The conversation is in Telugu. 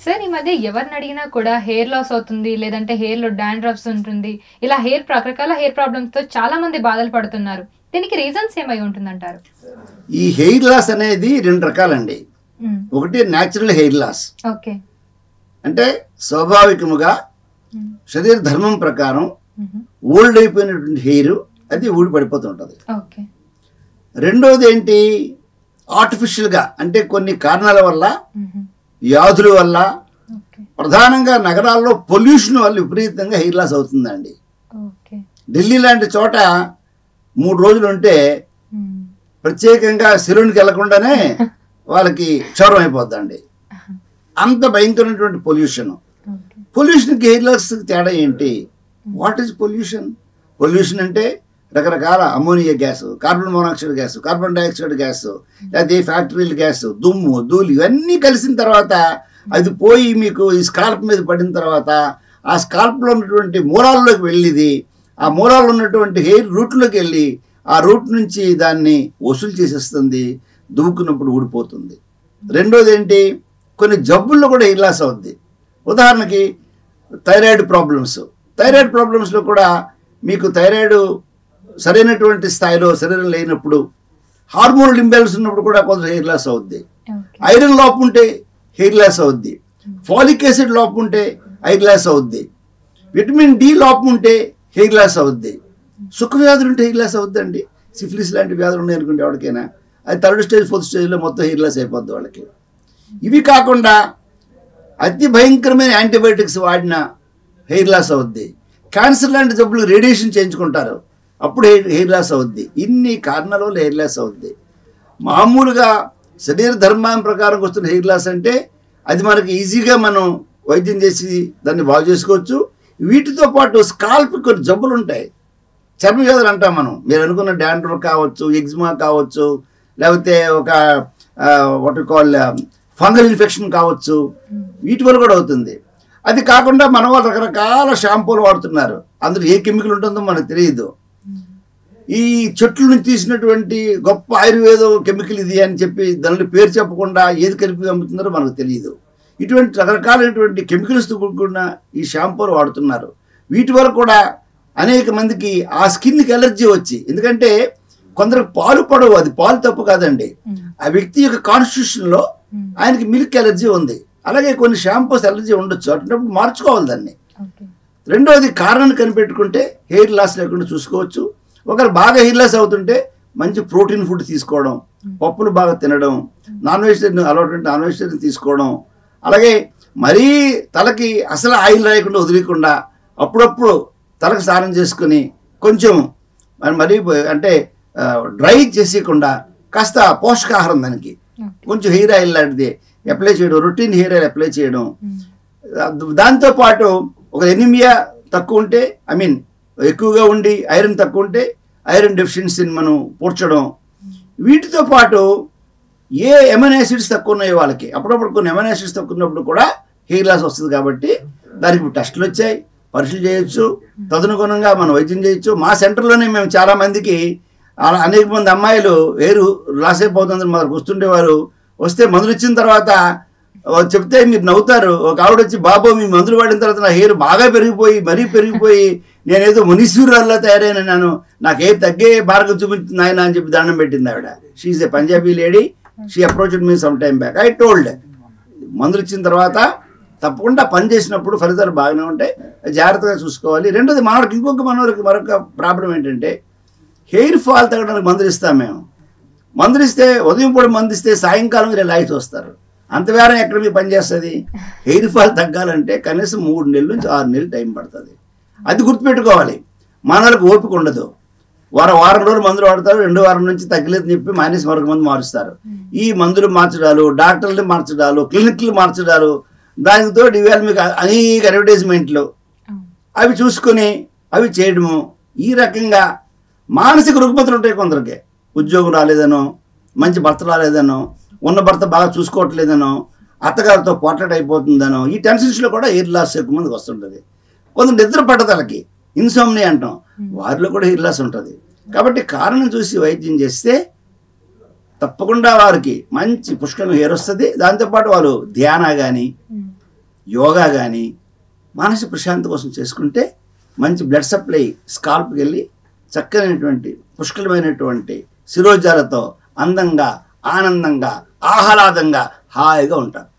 సార్ ఈ మధ్య ఎవరిని అడిగినా కూడా హెయిర్ లాస్ అవుతుంది లేదంటే హెయిర్ లో డాండ్రఫ్స్ ఉంటుంది ఇలా హెయిర్ రకరకాల హెయిర్ ప్రాబ్లమ్స్ తో చాలా మంది బాధలు పడుతున్నారు దీనికి రీజన్స్ ఏమై ఉంటుందంటారు ఈ హెయిర్ లాస్ అనేది రెండు రకాలండి ఒకటి న్యాచురల్ హెయిర్ లాస్ ఓకే అంటే స్వాభావికముగా శరీర ధర్మం ప్రకారం ఓల్డ్ అయిపోయినటువంటి హెయిర్ అది ఊడి పడిపోతుంటుంది ఓకే రెండోది ఏంటి ఆర్టిఫిషియల్గా అంటే కొన్ని కారణాల వల్ల వ్యాధుల వల్ల ఓకే ప్రధానంగా నగరాల్లో పొల్యూషన్ వల్ల విపరీతంగా హెయిర్ లాస్ అవుతుందండి ఓకే ఢిల్లీ లాంటి చోట మూడు రోజులు ఉంటే ప్రత్యేకంగా సెలూన్కి వెళ్లకుండానే వాళ్ళకి క్షౌరం అయిపోద్దండి అంత భయంకరమైనటువంటి పొల్యూషన్ ఓకే పొల్యూషన్కి హెయిర్ లాస్ తేడా ఏంటి వాట్ ఈజ్ పొల్యూషన్ పొల్యూషన్ అంటే రకరకాల ammonia gas carbon monoxide gas carbon dioxide gas లేకపోతే ఫ్యాక్టరీల గ్యాస్ దుమ్ము ధూళి ఇవన్నీ కలిసిన తర్వాత అది పోయి మీకు ఈ స్కాల్ప్ మీద పడిన తర్వాత ఆ స్కాల్ప్లో ఉన్నటువంటి మూలాల్లోకి వెళ్ళిది ఆ మూలాల్లో ఉన్నటువంటి హెయిర్ రూట్లోకి వెళ్ళి ఆ రూట్ నుంచి దాన్ని వసూలు చేసేస్తుంది దువ్వుకున్నప్పుడు ఊడిపోతుంది రెండోది ఏంటి కొన్ని జబ్బుల్లో కూడా హెయిర్ లాస్ అవుద్ది ఉదాహరణకి థైరాయిడ్ ప్రాబ్లమ్స్ థైరాయిడ్ ప్రాబ్లమ్స్లో కూడా మీకు థైరాయిడ్ సరైనటువంటి స్థాయిలో శరీరం లేనప్పుడు హార్మోనల్ ఇంబ్యాలెన్స్ ఉన్నప్పుడు కూడా కొంత హెయిర్ లాస్ అవుద్ది ఓకే ఐరన్ లోపం ఉంటే హెయిర్ లాస్ అవుద్ది ఫాలిక్ యాసిడ్ లోపం ఉంటే హెయిర్ లాస్ అవుద్ది విటమిన్ డి లోపం ఉంటే హెయిర్ లాస్ అవుద్ది సుఖ వ్యాధులు ఉంటే హెయిర్ లాస్ అవుద్దండి సిఫిలిస్ లాంటి వ్యాధులు ఉన్నాయి అనుకుంటే ఎవరికైనా అది థర్డ్ స్టేజ్ ఫోర్త్ స్టేజ్లో మొత్తం హెయిర్ లాస్ అయిపోద్ది వాళ్ళకి ఇవి కాకుండా అతి భయంకరమైన యాంటీబయాటిక్స్ వాడిన హెయిర్ లాస్ అవుద్ది క్యాన్సర్ లాంటి జబ్బులు రేడియేషన్ చేయించుకుంటారు అప్పుడు హెయిర్ హెయిర్ లాస్ అవుద్ది ఇన్ని కారణాల వల్ల హెయిర్ లాస్ అవుద్ది మామూలుగా శరీర ధర్మం ప్రకారం వస్తున్న హెయిర్ లాస్ అంటే అది మనకి ఈజీగా మనం వైద్యం చేసి దాన్ని బాగు చేసుకోవచ్చు వీటితో పాటు స్కాల్ప్ కొన్ని జబ్బులు ఉంటాయి చర్మ వ్యాధులు అంటాం మనం మీరు అనుకున్న డాండ్రో కావచ్చు ఎగ్జిమా కావచ్చు లేకపోతే ఒక వాట్ కాల్ ఫంగల్ ఇన్ఫెక్షన్ కావచ్చు వీటి వల్ల కూడా అవుతుంది అది కాకుండా మన వాళ్ళు రకరకాల షాంపూలు వాడుతున్నారు అందులో ఏ కెమికల్ ఉంటుందో మనకు తెలియదు ఈ చెట్ల నుంచి తీసినటువంటి గొప్ప ఆయుర్వేదం కెమికల్ ఇది అని చెప్పి దాని పేరు చెప్పకుండా ఏది కలిపి అమ్ముతున్నారో మనకు తెలియదు ఇటువంటి రకరకాలైనటువంటి కెమికల్స్తో కూడుకున్న ఈ షాంపూలు వాడుతున్నారు వీటి వల్ల కూడా అనేక మందికి ఆ స్కిన్కి ఎలర్జీ వచ్చి ఎందుకంటే కొందరికి పాలు పడవు అది పాలు తప్పు కాదండి ఆ వ్యక్తి యొక్క కాన్స్టిట్యూషన్లో ఆయనకి మిల్క్ ఎలర్జీ ఉంది అలాగే కొన్ని షాంపూస్ ఎలర్జీ ఉండొచ్చు అటువంటిప్పుడు మార్చుకోవాలి దాన్ని ఓకే రెండవది కారణాన్ని కనిపెట్టుకుంటే హెయిర్ లాస్ లేకుండా చూసుకోవచ్చు ఒకరు బాగా హెయిర్ లాస్ అవుతుంటే మంచి ప్రోటీన్ ఫుడ్ తీసుకోవడం పప్పులు బాగా తినడం నాన్ వెజిటేరియన్ అలవాటు నాన్ వెజిటేరియన్ తీసుకోవడం అలాగే మరీ తలకి అసలు ఆయిల్ రాయకుండా వదిలేకుండా అప్పుడప్పుడు తలకు స్నానం చేసుకుని కొంచెం మరి మరీ అంటే డ్రై చేసేయకుండా కాస్త పోషకాహారం దానికి కొంచెం హెయిర్ ఆయిల్ లాంటిది అప్లై చేయడం రొటీన్ హెయిర్ ఆయిల్ అప్లై చేయడం దాంతో పాటు ఒక ఎనిమియా తక్కువ ఉంటే ఐ మీన్ ఎక్కువగా ఉండి ఐరన్ తక్కువ ఉంటే ఐరన్ డెఫిషియన్సీని మనం పూడ్చడం వీటితో పాటు ఏ ఎమన్ యాసిడ్స్ తక్కువ ఉన్నాయో వాళ్ళకి అప్పుడప్పుడు కొన్ని ఎమన్ యాసిడ్స్ తక్కువ ఉన్నప్పుడు కూడా హెయిర్ లాస్ వస్తుంది కాబట్టి దానికి ఇప్పుడు టెస్టులు వచ్చాయి పరీక్షలు చేయొచ్చు తదనుగుణంగా మనం వైద్యం చేయొచ్చు మా సెంటర్లోనే మేము చాలా మందికి అలా అనేక మంది అమ్మాయిలు వేరు లాస్ అయిపోతుందని మనకు వస్తుండేవారు వస్తే మందులు ఇచ్చిన తర్వాత ఓ చెప్తే మీరు నవ్వుతారు ఒక ఆవిడ వచ్చి బాబు మీ మందులు వాడిన తర్వాత నా హెయిర్ బాగా పెరిగిపోయి మరీ పెరిగిపోయి నేనేదో మునీశ్వరుల్లో తయారైనాను నాకు హెయిర్ తగ్గే మార్గం చూపించింది ఆయన అని చెప్పి దండం పెట్టింది ఆవిడ she a Punjabi lady she approach me some time back I told మందులు ఇచ్చిన తర్వాత తప్పకుండా పని చేసినప్పుడు ఫలితాలు బాగానే ఉంటాయి జాగ్రత్తగా చూసుకోవాలి రెండోది మనవడికి ఇంకొక మనవడికి మరొక ప్రాబ్లం ఏంటంటే హెయిర్ ఫాల్ తగ్గడానికి మందులు ఇస్తాం మేము మందులు ఇస్తే ఉదయం పూట మందు ఇస్తే సాయంకాలం మీరు లాగి చూస్తారు అంత వేరం ఎక్కడ మీకు పనిచేస్తుంది హెయిర్ ఫాల్ తగ్గాలంటే కనీసం మూడు నెలల నుంచి ఆరు నెలలు టైం పడుతుంది అది గుర్తుపెట్టుకోవాలి మానవులకు ఓపిక ఉండదు వారం వారం రోజులు మందులు వాడతారు రెండు వారం నుంచి తగ్గలేదని చెప్పి మానేసి మరొక మందు మారుస్తారు ఈ మందులు మార్చడాలు డాక్టర్లు మార్చడాలు క్లినిక్లు మార్చడాలు దానితో ఇవాళ మీకు అనేక అడ్వర్టైజ్మెంట్లు అవి చూసుకొని అవి చేయడము ఈ రకంగా మానసిక రుగ్మతలు ఉంటాయి కొందరికి ఉద్యోగం రాలేదనో మంచి భర్త రాలేదనో ఉన్న భర్త బాగా చూసుకోవట్లేదనో అత్తగారితో పోర్ట్రేట్ అయిపోతుందనో ఈ టెన్షన్స్లో కూడా ఎయిర్ లాస్ ఎక్కువ మందికి వస్తుంటుంది కొంత నిద్ర పట్టదలకి ఇన్సోమ్ని అంటాం వారిలో కూడా ఎయిర్ లాస్ ఉంటుంది కాబట్టి కారణం చూసి వైద్యం చేస్తే తప్పకుండా వారికి మంచి పుష్కలం హెయిర్ వస్తుంది దాంతోపాటు వాళ్ళు ధ్యాన కానీ యోగా కానీ మానసిక ప్రశాంతి కోసం చేసుకుంటే మంచి బ్లడ్ సప్లై స్కాల్ప్కి వెళ్ళి చక్కనైనటువంటి పుష్కలమైనటువంటి శిరోజాలతో అందంగా ఆనందంగా ఆహ్లాదంగా హాయిగా ఉంటారు